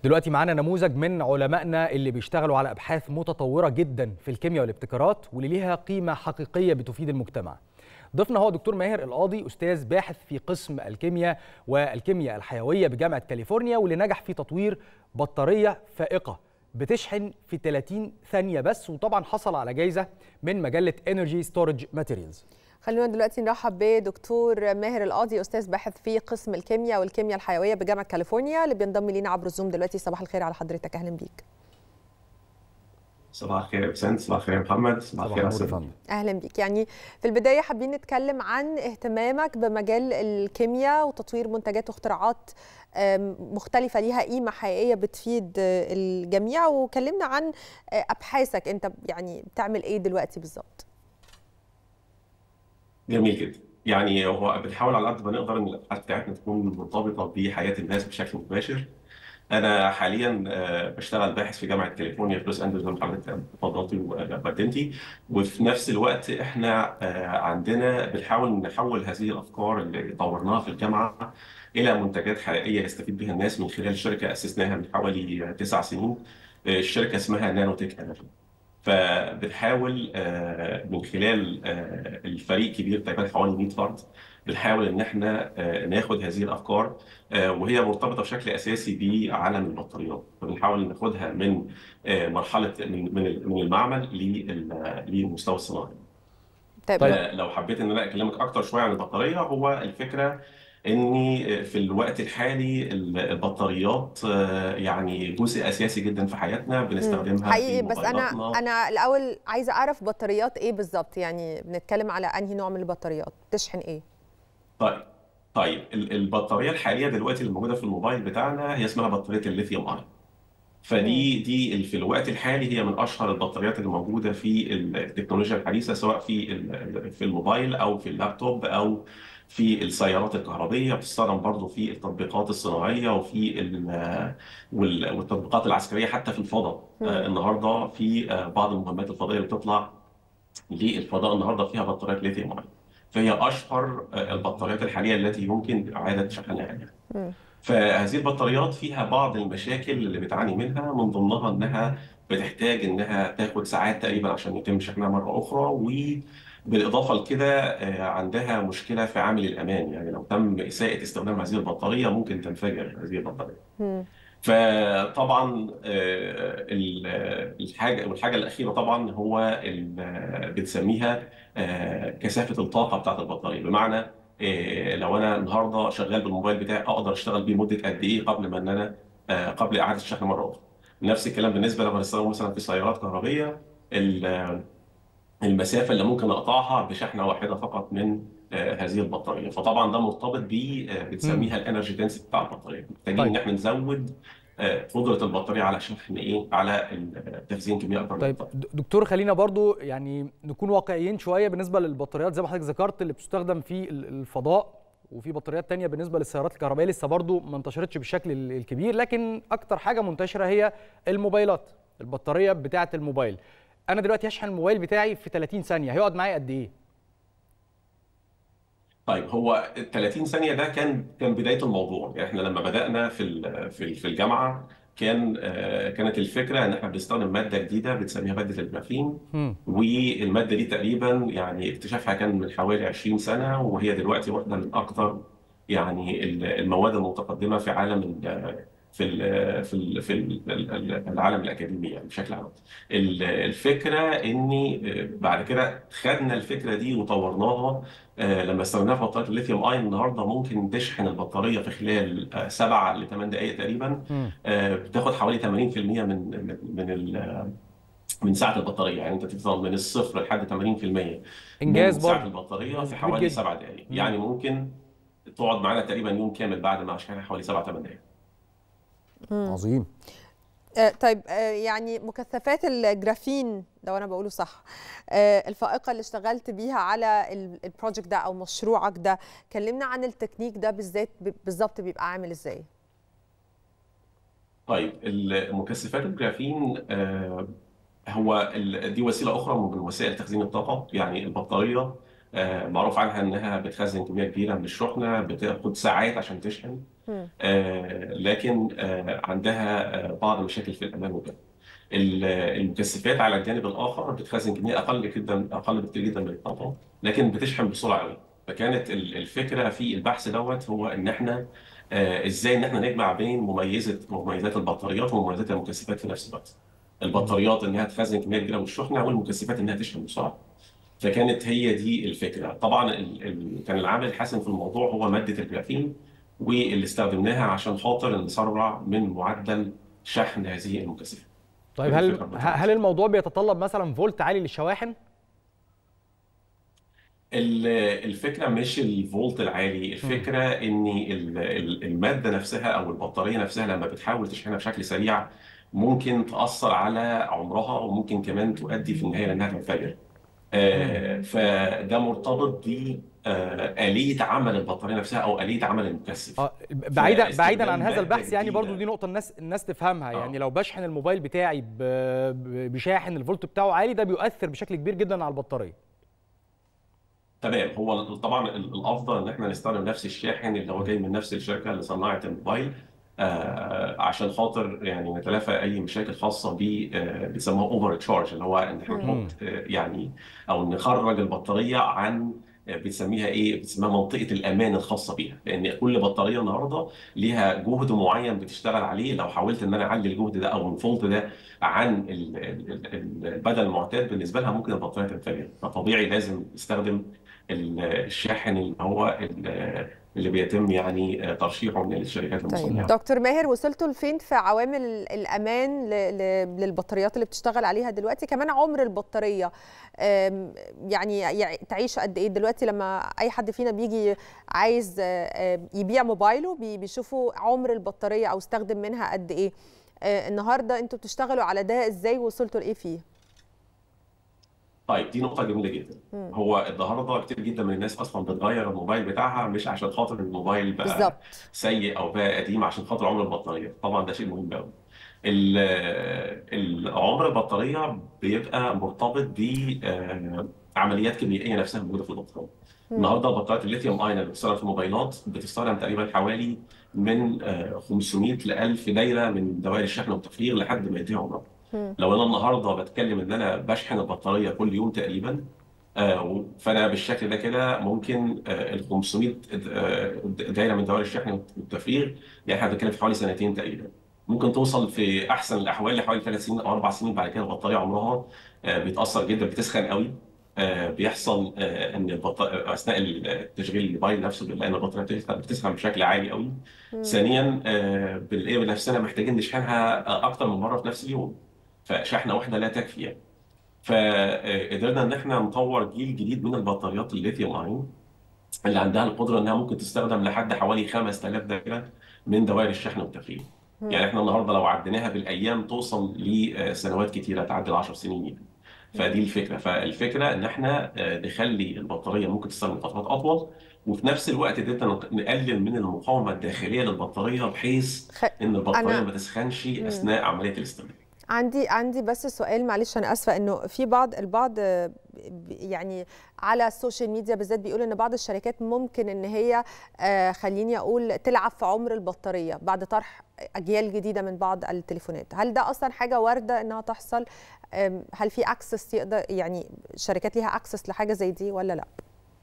دلوقتي معانا نموذج من علمائنا اللي بيشتغلوا على ابحاث متطوره جدا في الكيمياء والابتكارات واللي ليها قيمه حقيقيه بتفيد المجتمع. ضيفنا هو دكتور ماهر القاضي استاذ باحث في قسم الكيمياء والكيمياء الحيويه بجامعه كاليفورنيا واللي نجح في تطوير بطاريه فائقه بتشحن في 30 ثانيه بس وطبعا حصل على جائزه من مجله انرجي ستورج ماتيريالز. خلونا دلوقتي نرحب بدكتور ماهر القاضي استاذ باحث في قسم الكيمياء والكيمياء الحيويه بجامعه كاليفورنيا اللي بينضم لينا عبر الزوم دلوقتي صباح الخير على حضرتك اهلا بيك صباح الخير يا بسنت صباح الخير يا محمد صباح الخير صباح النور اهلا بيك يعني في البدايه حابين نتكلم عن اهتمامك بمجال الكيمياء وتطوير منتجات واختراعات مختلفه ليها قيمه حقيقيه بتفيد الجميع وكلمنا عن ابحاثك انت يعني بتعمل ايه دلوقتي بالظبط جميل جدا يعني هو بنحاول على قد ما نقدر ان الابحاث بتاعتنا تكون مرتبطه بحياه الناس بشكل مباشر انا حاليا بشتغل باحث في جامعه كاليفورنيا في لوس انجلوس زي ما حضرتك اتفضلتي وقدمتي وفي نفس الوقت احنا عندنا بنحاول نحول هذه الافكار اللي طورناها في الجامعه الى منتجات حقيقيه يستفيد بها الناس من خلال شركه اسسناها من حوالي تسع سنين الشركه اسمها نانو تك انرجي فبنحاول من خلال الفريق كبير تقريبا حوالي 100 فرد بنحاول ان احنا ناخد هذه الافكار وهي مرتبطه بشكل اساسي بعالم البطاريات فبنحاول ناخدها من مرحله من من المعمل للمستوى الصناعي. طيب لو حبيت ان انا اكلمك اكتر شويه عن البطاريه هو الفكره اني في الوقت الحالي البطاريات يعني جزء اساسي جدا في حياتنا بنستخدمها حقيقي بس انا انا الاول عايزه اعرف بطاريات ايه بالظبط يعني بنتكلم على انهي نوع من البطاريات بتشحن ايه طيب طيب البطاريه الحاليه دلوقتي اللي موجوده في الموبايل بتاعنا هي اسمها بطاريه الليثيوم ايون فدي دي في الوقت الحالي هي من اشهر البطاريات اللي موجوده في التكنولوجيا الحديثه سواء في في الموبايل او في اللابتوب او في السيارات الكهربيه بتستخدم برضه في التطبيقات الصناعيه وفي والتطبيقات العسكريه حتى في الفضاء آه النهارده في آه بعض المهمات الفضائيه اللي بتطلع للفضاء النهارده فيها بطاريات ليثيوم ايون فهي اشهر آه البطاريات الحاليه التي يمكن اعاده شحنها يعني. فهذه البطاريات فيها بعض المشاكل اللي بتعاني منها من ضمنها انها بتحتاج انها تاخد ساعات تقريبا عشان يتم شحنها مره اخرى و بالاضافه لكده عندها مشكله في عامل الامان يعني لو تم اساءه استخدام هذه البطاريه ممكن تنفجر هذه البطاريه. فطبعا الحاجه والحاجه الاخيره طبعا هو بنسميها كثافه الطاقه بتاعت البطاريه بمعنى لو انا النهارده شغال بالموبايل بتاعي اقدر اشتغل بيه مده قد ايه قبل ما ان انا قبل اعاده الشحن مره اخرى. نفس الكلام بالنسبه لو هنستخدمه مثلا في سيارات كهربيه المسافه اللي ممكن اقطعها بشحنه واحده فقط من هذه البطاريه فطبعا ده مرتبط ب بنسميها الانرجي دنسيتي بتاع البطاريه محتاجين طيب. ان احنا نزود قدره البطاريه على شحن ايه على تخزين كميه اكبر طيب دكتور خلينا برضو يعني نكون واقعيين شويه بالنسبه للبطاريات زي ما حضرتك ذكرت اللي بتستخدم في الفضاء وفي بطاريات تانية بالنسبه للسيارات الكهربائيه لسه برضو ما انتشرتش بالشكل الكبير لكن اكتر حاجه منتشره هي الموبايلات البطاريه بتاعه الموبايل انا دلوقتي هشحن الموبايل بتاعي في 30 ثانيه هيقعد معايا قد ايه طيب هو ال 30 ثانيه ده كان كان بدايه الموضوع يعني احنا لما بدانا في في في الجامعه كان كانت الفكره ان احنا بنستخدم ماده جديده بنسميها ماده الجرافين والماده دي تقريبا يعني اكتشافها كان من حوالي 20 سنه وهي دلوقتي واحده من اكثر يعني المواد المتقدمه في عالم في ال في ال في ال العالم الاكاديمي يعني بشكل عام. الفكره اني بعد كده خدنا الفكره دي وطورناها لما استخدمناها في بطاريه الليثيوم ايون النهارده ممكن تشحن البطاريه في خلال سبعة ل 8 دقائق تقريبا بتاخد حوالي 80% من من من من ساعه البطاريه يعني انت تفضل من الصفر لحد 80% انجاز من ساعه البطاريه في حوالي 7 دقائق يعني ممكن تقعد معانا تقريبا يوم كامل بعد ما اشحنها حوالي 7 8 دقائق عظيم آه طيب آه يعني مكثفات الجرافين لو انا بقوله صح آه الفائقه اللي اشتغلت بيها على البروجكت ده او مشروعك ده كلمنا عن التكنيك ده بالذات بالظبط بيبقى عامل ازاي طيب مكثفات الجرافين هو دي وسيله اخرى من وسائل تخزين الطاقه يعني البطاريه آه، معروف عنها انها بتخزن كميه كبيره من الشحنه بتاخد ساعات عشان تشحن آه، لكن آه، عندها آه، بعض المشاكل في الامان وكده ال- المكثفات على الجانب الاخر بتخزن كميه اقل جدا اقل بكتير جدا من الطاقه لكن بتشحن بسرعه قوي فكانت ال- الفكره في البحث دوت هو ان احنا آه، ازاي ان احنا نجمع بين مميزه مميزات البطاريات ومميزات المكثفات في نفس الوقت البطاريات انها تخزن كميه كبيره من الشحنه والمكثفات انها تشحن بسرعه فكانت هي دي الفكره طبعا ال... ال... كان العامل الحاسم في الموضوع هو ماده الجرافين واللي استخدمناها عشان خاطر نسرع من معدل شحن هذه المكثفات طيب دي هل الفكرة بتاعتها. هل الموضوع بيتطلب مثلا فولت عالي للشواحن؟ ال- الفكره مش الفولت العالي الفكره ان ال- ال- الماده نفسها او البطاريه نفسها لما بتحاول تشحنها بشكل سريع ممكن تاثر على عمرها وممكن كمان تؤدي في النهايه لانها تنفجر آه، فده مرتبط ب آه، آلية عمل البطارية نفسها أو آلية عمل المكثف اه بعيدا فاستخدام بعيدا عن هذا مادة البحث يعني برضو جديدة. دي نقطه الناس الناس تفهمها آه. يعني لو بشحن الموبايل بتاعي ب- ب- بشاحن الفولت بتاعه عالي ده بيؤثر بشكل كبير جدا على البطاريه تمام هو طبعا ال- الافضل ان احنا نستخدم نفس الشاحن اللي هو جاي من نفس الشركه اللي صنعت الموبايل آه عشان خاطر يعني نتلافى اي مشاكل خاصه ب آه بيسموها اوفر تشارج اللي هو ان احنا مم. نحط آه يعني او نخرج البطاريه عن آه، بتسميها ايه؟ بتسميها منطقه الامان الخاصه بيها، لان كل بطاريه النهارده ليها جهد معين بتشتغل عليه، لو حاولت ان انا اعلي الجهد ده او الفولت ده عن ال- ال- ال- البدل المعتاد بالنسبه لها ممكن البطاريه تنفجر، فطبيعي لازم نستخدم ال- الشاحن اللي هو ال- اللي بيتم يعني ترشيحه من الشركات طيب المصنعه. دكتور ماهر وصلتوا لفين في عوامل الامان ل- ل- للبطاريات اللي بتشتغل عليها دلوقتي كمان عمر البطاريه أم، يعني يع- تعيش قد ايه دلوقتي لما اي حد فينا بيجي عايز آه، آه، يبيع موبايله بي- بيشوفوا عمر البطاريه او استخدم منها قد ايه آه، النهارده انتوا بتشتغلوا على ده ازاي وصلتوا لايه فيه طيب دي نقطة جميلة جدا. مم. هو النهارده كتير جدا من الناس اصلا بتغير الموبايل بتاعها مش عشان خاطر الموبايل بقى بالظبط سيء او بقى قديم عشان خاطر عمر البطارية، طبعا ده شيء مهم قوي. ال- ال- عمر البطارية بيبقى مرتبط بعمليات كيميائية نفسها موجودة في البطارية. مم. النهارده بطاريات الليثيوم ايون اللي بتستخدم في الموبايلات بتستخدم تقريبا حوالي من آه، 500 ل 1000 دايره من دوائر الشحن والتفريغ لحد ما ينتهي عمرها. مم. لو انا النهارده بتكلم ان انا بشحن البطاريه كل يوم تقريبا آه، فانا بالشكل ده كده ممكن آه، ال 500 آه، دايره من دوائر الشحن والتفريغ يعني احنا بنتكلم في حوالي سنتين تقريبا ممكن توصل في احسن الاحوال لحوالي ثلاث سنين او اربع سنين بعد كده البطاريه عمرها آه، بيتاثر جدا بتسخن قوي آه، بيحصل آه، ان البطاريه اثناء التشغيل الموبايل نفسه بنلاقي ان البطاريه بتسخن بتسخن بشكل عالي قوي مم. ثانيا آه، بنلاقي بنفسنا محتاجين نشحنها آه، اكتر من مره في نفس اليوم فشحنه واحده لا تكفي يعني فقدرنا ان احنا نطور جيل جديد من البطاريات الليثيوم ايون اللي عندها القدره انها ممكن تستخدم لحد حوالي 5000 دائره من دوائر الشحن والتفريغ مم. يعني احنا النهارده لو عديناها بالايام توصل لسنوات كتيره تعدي ال 10 سنين يعني فدي الفكره فالفكره ان احنا آه، نخلي البطاريه ممكن تستخدم فترات اطول وفي نفس الوقت قدرنا نقلل من المقاومه الداخليه للبطاريه بحيث خ... ان البطاريه انا ما تسخنش مم. اثناء عمليه الاستخدام عندي عندي بس سؤال معلش انا اسفه انه في بعض البعض آه، ب- يعني على السوشيال ميديا بالذات بيقول ان بعض الشركات ممكن ان هي آه، خليني اقول تلعب في عمر البطاريه بعد طرح اجيال جديده من بعض التليفونات هل ده اصلا حاجه وارده انها تحصل آم، هل في اكسس يقدر يعني شركات ليها اكسس لحاجه زي دي ولا لا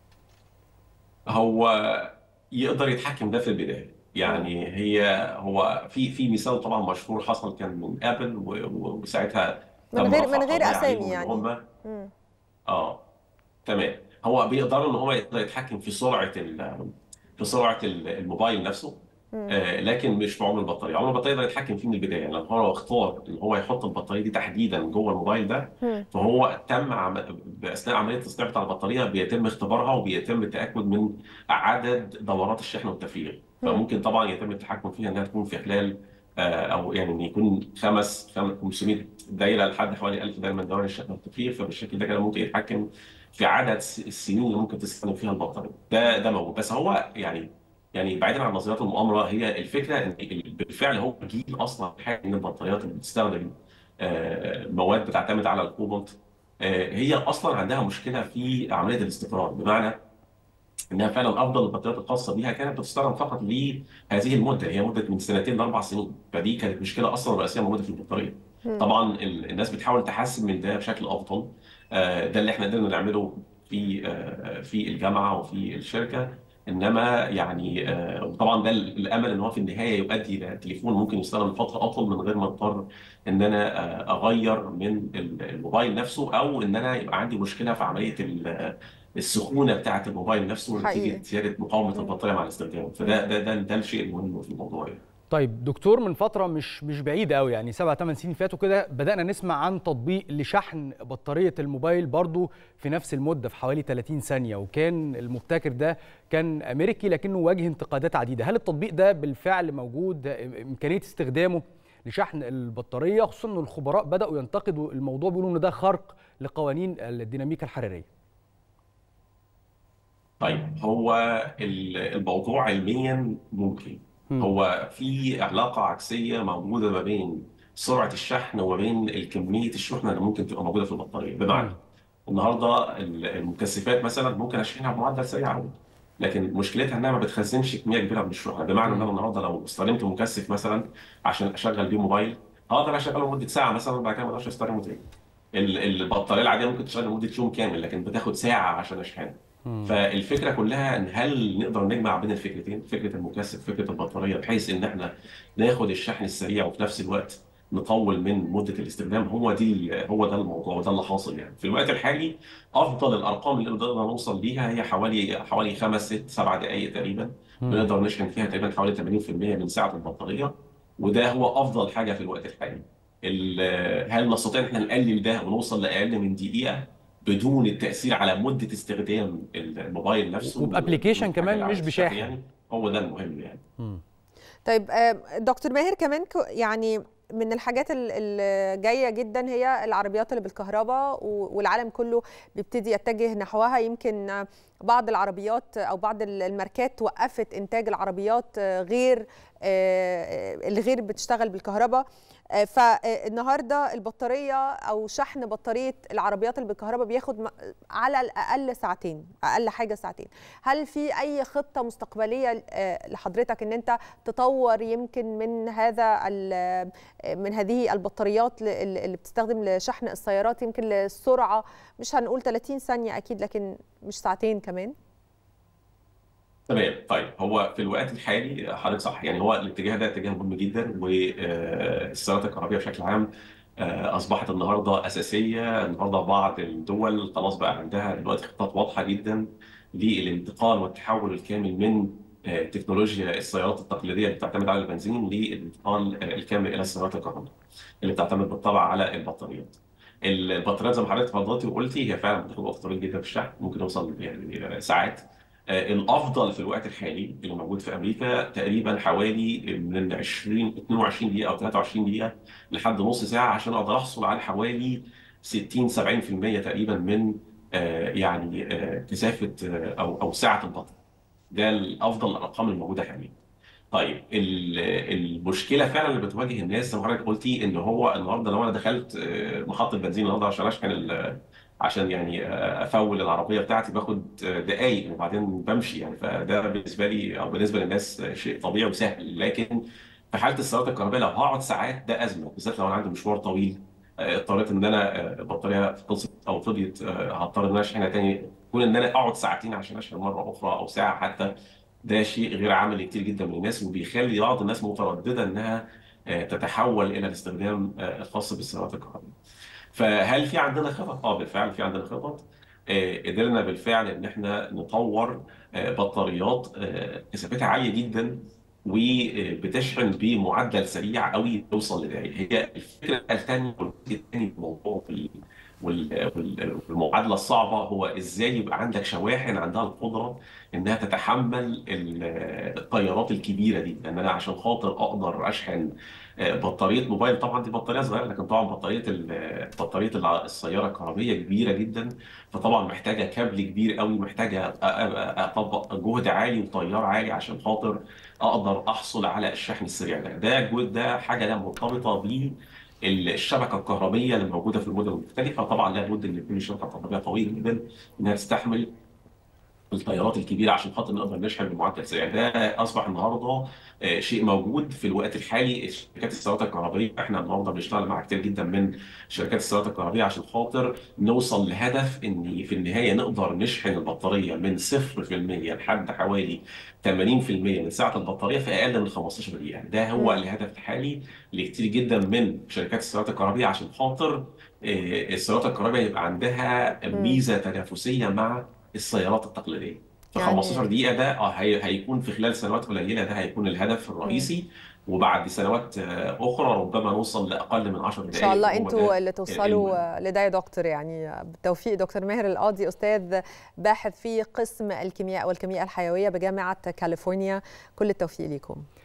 هو يقدر يتحكم ده في البدايه يعني هي هو في في مثال طبعا مشهور حصل كان من ابل و- و- وساعتها من تم غير رفع من غير قضيه اسامي عليهم ان يعني هم مم. اه تمام هو بيقدر ان هو يقدر يتحكم في سرعه ال- في سرعه ال- الموبايل نفسه مم. آه، لكن مش في عمر البطاريه، عمر البطاريه يقدر يتحكم فيه من البدايه، يعني لو هو اختار ان هو يحط البطاريه دي تحديدا جوه الموبايل ده مم. فهو تم عم... باثناء عمليه التصنيع بتاع البطاريه بيتم اختبارها وبيتم التاكد من عدد دورات الشحن والتفريغ، مم. فممكن طبعا يتم التحكم فيها انها تكون في خلال آه، او يعني ان يكون خمس خم- 500 دايره لحد حوالي 1000 دايره من دوائر الشحن والتفريغ فبالشكل ده كده ممكن يتحكم في عدد س- السنين اللي ممكن تستخدم فيها البطاريه، ده ده موجود بس هو يعني يعني بعيدا عن نظريات المؤامره هي الفكره ان بالفعل هو جيل اصلا حاجه من البطاريات اللي بتستخدم آه، مواد بتعتمد على الكوبالت هي اصلا عندها مشكله في عمليه الاستقرار بمعنى انها فعلا افضل البطاريات الخاصه بيها كانت بتستخدم فقط لهذه المده هي مده من سنتين لاربع سنين فدي كانت مشكله اصلا رئيسيه موجوده في البطاريه طبعا الناس بتحاول تحسن من ده بشكل افضل ده اللي احنا قدرنا نعمله في في الجامعه وفي الشركه انما يعني وطبعا ده الامل ان هو في النهايه يؤدي الى تليفون ممكن يستخدم لفتره اطول من غير ما اضطر ان انا اغير من الموبايل نفسه او ان انا يبقى عندي مشكله في عمليه السخونه بتاعه الموبايل نفسه نتيجه زياده مقاومه البطاريه مع الاستخدام فده ده ده, ده الشيء المهم في الموضوع يعني. طيب دكتور من فتره مش مش بعيده قوي يعني سبع ثمان سنين فاتوا كده بدانا نسمع عن تطبيق لشحن بطاريه الموبايل برضو في نفس المده في حوالي 30 ثانيه وكان المبتكر ده كان امريكي لكنه واجه انتقادات عديده هل التطبيق ده بالفعل موجود امكانيه استخدامه لشحن البطاريه خصوصا ان الخبراء بداوا ينتقدوا الموضوع بيقولوا ان ده خرق لقوانين الديناميكا الحراريه طيب هو الموضوع علميا ممكن هو في علاقه عكسيه موجوده ما بين سرعه الشحن وما بين كميه الشحنه اللي ممكن تبقى موجوده في البطاريه بمعنى النهارده المكثفات مثلا ممكن اشحنها بمعدل سريع قوي لكن مشكلتها انها ما بتخزنش كميه كبيره من الشحنه بمعنى ان انا النهارده لو استخدمت مكثف مثلا عشان اشغل بيه موبايل هقدر اشغله لمده ساعه مثلا وبعد كده ما اقدرش استخدمه تاني البطاريه العاديه ممكن تشتغل لمده يوم كامل لكن بتاخد ساعه عشان اشحنها فالفكره كلها ان هل نقدر نجمع بين الفكرتين فكره المكثف فكره البطاريه بحيث ان احنا ناخد الشحن السريع وفي نفس الوقت نطول من مده الاستخدام هو دي هو ده الموضوع وده اللي حاصل يعني في الوقت الحالي افضل الارقام اللي نقدر نوصل ليها هي حوالي حوالي خمس ست سبع دقائق تقريبا بنقدر نشحن فيها تقريبا حوالي 80% من سعه البطاريه وده هو افضل حاجه في الوقت الحالي هل نستطيع ان احنا نقلل ده ونوصل لاقل من دقيقه بدون التاثير على مده استخدام الموبايل نفسه وبابلكيشن كمان مش بشاحن يعني هو ده المهم يعني م. طيب دكتور ماهر كمان يعني من الحاجات اللي جايه جدا هي العربيات اللي بالكهرباء والعالم كله بيبتدي يتجه نحوها يمكن بعض العربيات او بعض الماركات وقفت انتاج العربيات غير اللي غير بتشتغل بالكهرباء فالنهارده البطاريه او شحن بطاريه العربيات اللي بالكهرباء بياخد على الاقل ساعتين اقل حاجه ساعتين هل في اي خطه مستقبليه لحضرتك ان انت تطور يمكن من هذا من هذه البطاريات اللي بتستخدم لشحن السيارات يمكن للسرعه مش هنقول 30 ثانيه اكيد لكن مش ساعتين كمان تمام طيب هو في الوقت الحالي حضرتك صح يعني هو الاتجاه ده اتجاه مهم جدا والسيارات الكهربائيه بشكل عام اصبحت النهارده اساسيه النهارده بعض الدول خلاص بقى عندها دلوقتي خطط واضحه جدا للانتقال والتحول الكامل من تكنولوجيا السيارات التقليديه اللي بتعتمد على البنزين للانتقال الكامل الى السيارات الكهربائيه اللي بتعتمد بالطبع على البطاريات. البطاريات زي ما حضرتك اتفضلتي وقلتي هي فعلا بتاخد وقت طويل جدا في الشحن ممكن يوصل يعني ساعات الافضل في الوقت الحالي اللي موجود في امريكا تقريبا حوالي من 20 22 دقيقه او 23 دقيقه لحد نص ساعه عشان اقدر احصل على حوالي 60 70% تقريبا من يعني كثافه او او سعه البطن ده الافضل الارقام الموجوده حاليا طيب المشكله فعلا اللي بتواجه الناس زي ما حضرتك قلتي ان هو النهارده لو انا دخلت محطه بنزين النهارده عشان اشحن عشان يعني افول العربيه بتاعتي باخد دقايق وبعدين بمشي يعني فده بالنسبه لي او بالنسبه للناس شيء طبيعي وسهل لكن في حاله السيارات الكهربائيه لو هقعد ساعات ده ازمه بالذات لو انا عندي مشوار طويل اضطريت ان انا البطاريه خلصت او فضيت هضطر ان انا اشحنها تاني يكون ان انا اقعد ساعتين عشان اشحن مره اخرى او ساعه حتى ده شيء غير عملي كتير جدا من الناس وبيخلي بعض الناس متردده انها تتحول الى الاستخدام الخاص بالسيارات الكهربائيه. فهل في عندنا خطط؟ اه بالفعل في عندنا خطط قدرنا بالفعل ان احنا نطور بطاريات كثافتها عاليه جدا وبتشحن بمعدل سريع قوي توصل لدقائق هي الفكره الثانيه الثاني في الموضوع والمعادله الصعبه هو ازاي يبقى عندك شواحن عندها القدره انها تتحمل التيارات الكبيره دي لان انا عشان خاطر اقدر اشحن بطاريه موبايل طبعا دي بطاريه صغيره لكن طبعا بطاريه بطاريه السياره الكهربائيه كبيره جدا فطبعا محتاجه كابل كبير قوي محتاجه اطبق جهد عالي وتيار عالي عشان خاطر اقدر احصل على الشحن السريع ده ده ده حاجه ده مرتبطه ب الشبكه الكهربيه اللي موجوده في المدن المختلفه طبعا لابد ان يكون الشبكه الكهربائيه قويه جدا انها تستحمل التيارات الكبيره عشان خاطر نقدر نشحن بمعدل سريع ده اصبح النهارده شيء موجود في الوقت الحالي شركات السيارات الكهربائيه احنا النهارده بنشتغل مع كتير جدا من شركات السيارات الكهربائيه عشان خاطر نوصل لهدف ان في النهايه نقدر نشحن البطاريه من 0% لحد حوالي 80% من سعه البطاريه في اقل من 15 دقيقه ده هو الهدف الحالي لكتير جدا من شركات السيارات الكهربائيه عشان خاطر السيارات الكهربائيه يبقى عندها ميزه تنافسيه مع السيارات التقليديه في يعني 15 دقيقه ده اه هيكون في خلال سنوات قليله ده هيكون الهدف الرئيسي م. وبعد سنوات اخرى ربما نوصل لاقل من 10 دقائق ان شاء الله انتوا اللي توصلوا لده يا دكتور يعني بالتوفيق دكتور ماهر القاضي استاذ باحث في قسم الكيمياء والكيمياء الحيويه بجامعه كاليفورنيا كل التوفيق ليكم